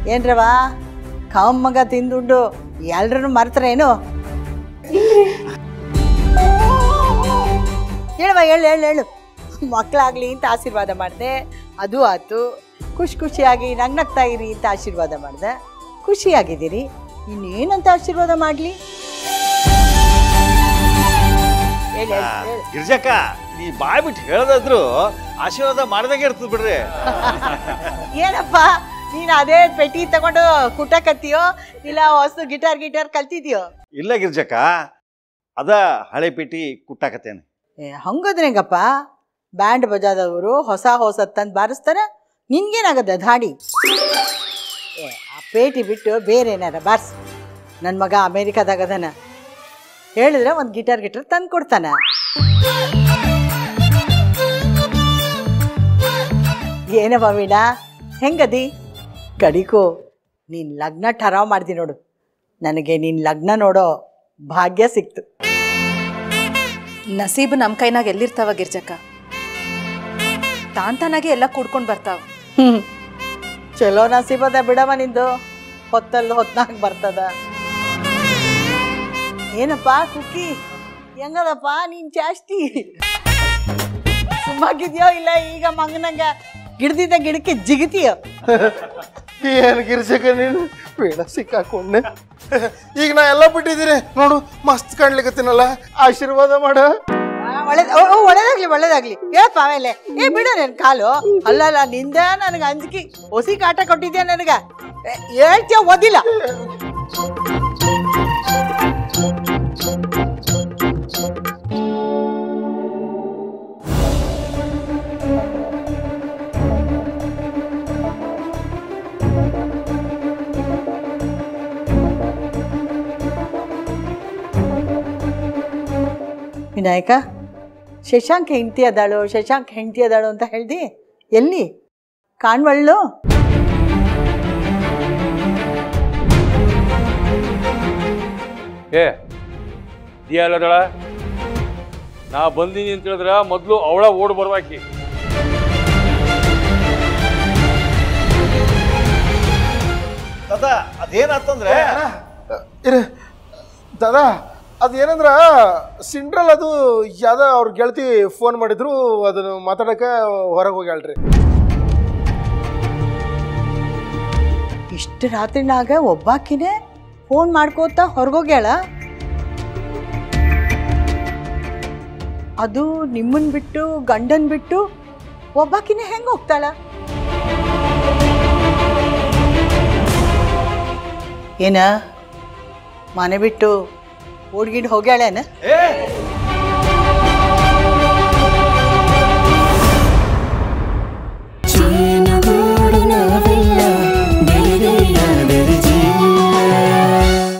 ಏನ್ರವ ಕಮ್ಮಗ ತಿಂದುಂಡು ಎಲ್ರನ್ನು ಮರ್ತರೇನು ಹೇಳುವ ಹೇಳು ಹೇಳು ಹೇಳು ಮಕ್ಕಳಾಗ್ಲಿ ಅಂತ ಆಶೀರ್ವಾದ ಮಾಡಿದೆ ಅದು ಆತು ಖುಷಿ ಖುಷಿಯಾಗಿ ನಗ್ನಗ್ತಾ ಇರಿ ಅಂತ ಆಶೀರ್ವಾದ ಮಾಡಿದೆ ಖುಷಿಯಾಗಿದ್ದೀರಿ ಇನ್ನೇನಂತ ಆಶೀರ್ವಾದ ಮಾಡಲಿ ಹೇಳು ಹೇಳು, ಹೇಳು ಗಿರ್ಜಕ್ಕ ನೀ ಬಾಯ್ ಬಿಟ್ಟು ಹೇಳದಾದ್ರು ಆಶೀರ್ವಾದ ಮಾಡ್ದಂಗೆ ಇರ್ತದ ಬಿಡ್ರಿ ಏನಪ್ಪ ನೀನು ಅದೇ ಪೆಟ್ಟಿ ತಗೊಂಡು ಕುಟಕತ್ತೀಯೋ ಇಲ್ಲ ಹೊಸ ಗಿಟಾರ್ ಗಿಟಾರ್ ಕಲ್ತಿದ್ಯೋ ಇಲ್ಲ ಗಿರ್ಜಕ್ಕ ಅದ ಹಳೆ ಪೇಟಿ ಕುಟ್ಟಾಕತ್ತೇನೆ ಏ ಹಂಗದ್ರೆಂಗಪ್ಪ ಬ್ಯಾಂಡ್ ಬಜಾದವರು ಹೊಸ ಹೊಸ ತಂದು ಬಾರಿಸ್ತಾರೆ ನಿನ್ಗೇನಾಗದ ಧಾಡಿ ಏ ಆ ಪೇಟಿ ಬಿಟ್ಟು ಬೇರೆ ಏನಾರ ಬಾರ್ಸ್ ನನ್ನ ಮಗ ಅಮೇರಿಕಾದಾಗ ಅದಾನ ಹೇಳಿದ್ರೆ ಒಂದು ಗಿಟಾರ್ ಗಿಟಾರ್ ತಂದು ಕೊಡ್ತಾನ ಏನವ ವೀಣಾ ಹೆಂಗದಿ ಕಡಿಕೋ ನೀನು ಲಗ್ನ ಠರಾವ್ ಮಾಡ್ದಿ ನೋಡು ನನಗೆ ನೀನು ಲಗ್ನ ನೋಡೋ ಭಾಗ್ಯ ಸಿಕ್ತು ನಸೀಬು ನಮ್ಮ ಕೈನಾಗ ಎಲ್ಲಿರ್ತಾವ ಗಿರ್ಜಕ್ಕ ತಾನ್ ತಾನಾಗೆ ಎಲ್ಲ ಕೂಡ್ಕೊಂಡು ಬರ್ತಾವ ಹ್ಮ್ ಚಲೋ ನಸೀಬದ ಬಿಡವ ನಿಂದು ಹೊತ್ತಲ್ಲಿ ಹೊತ್ನಾಗ ಬರ್ತದ ಏನಪ್ಪ ಕುಕ್ಕಿ ಹೆಂಗದಪ್ಪ ನೀನ್ ಜಾಸ್ತಿ ಸುಮ್ಮಾಗಿದ್ಯೋ ಇಲ್ಲ ಈಗ ಮಂಗನಂಗ ಗಿಡದಿದ್ದ ಗಿಡಕ್ಕೆ ಜಿಗಿತೀಯೋ ಏನು ಗಿರ್ಜಕ ನೀನು ಬೇಡ ಸಿಕ್ಕಾಕೊಂಡೆ ಈಗ ನಾ ಎಲ್ಲ ಬಿಟ್ಟಿದ್ದೀನಿ ನೋಡು ಮಸ್ತ್ ಕಾಣ್ಲಿಕತ್ತೀನಲ್ಲ ಆಶೀರ್ವಾದ ಮಾಡ ಆ, ಒಳ್ಳೇದ್ ಓ, ಓ, ಒಳ್ಳೇದಾಗ್ಲಿ ಒಳ್ಳೇದಾಗ್ಲಿ ಹೇಳಪ್ಪ ಆಮೇಲೆ ಏ ಬಿಡು ನನ್ ಕಾಲು ಅಲ್ಲಲ್ಲ ನಿಂದ ನನಗೆ ಅಂಜಿಕೆ ಹೊಸಿ ಕಾಟ ಕೊಟ್ಟಿದ್ಯಾ ನನಗ ಏ, ಹೇಳ್ತೀಯ ಓದಿಲ್ಲ ವಿನಾಯಕ ಶಶಾಂಕ್ ಹೆಂಡತಿ ಅದಾಳು ಶಶಾಂಕ್ ಹೆಂಡತಿ ಅದಾಳು ಅಂತ ಹೇಳ್ದಿ ಎಲ್ಲಿ ಕಾಣ್ವಳ್ಳು ಏ ದಿಯಾಲದಳ ನಾ ಬಂದೀನಿ ಅಂತ ಹೇಳಿದ್ರ ಮೊದಲು ಅವಳ ಓಡ್ ಬರ್ವಾಕಿ ಅದ ಅದೇನಾತಂದ್ರೆ ಇರ ದಾದಾ ಅದೇನಂದ್ರ ಸಿಂಡ್ರಲ್ ಅದು ಯಾವ್ದೋ ಅವ್ರ ಗೆಳತಿ ಫೋನ್ ಮಾಡಿದ್ರು ಅದನ್ನು ಮಾತಾಡಕ್ಕೆ ಹೊರಗೆ ಹೋಗ್ಯಾಳ್ರಿ ಇಷ್ಟು ರಾತ್ರಿನಾಗ ಒಬ್ಬಾಕಿನೇ ಫೋನ್ ಮಾಡ್ಕೋತ ಹೊರಗೋಗ್ಯಾಳ ಅದು ನಿಮ್ಮನ್ ಬಿಟ್ಟು ಗಂಡನ್ ಬಿಟ್ಟು ಒಬ್ಬಾಕಿನೇ ಹೆಂಗ್ ಹೋಗ್ತಾಳ ಏನ ಮನೆ ಬಿಟ್ಟು ಓಡ್ಗಿಡ್ ಹೋಗ್ಯಾಳೇನ ಏ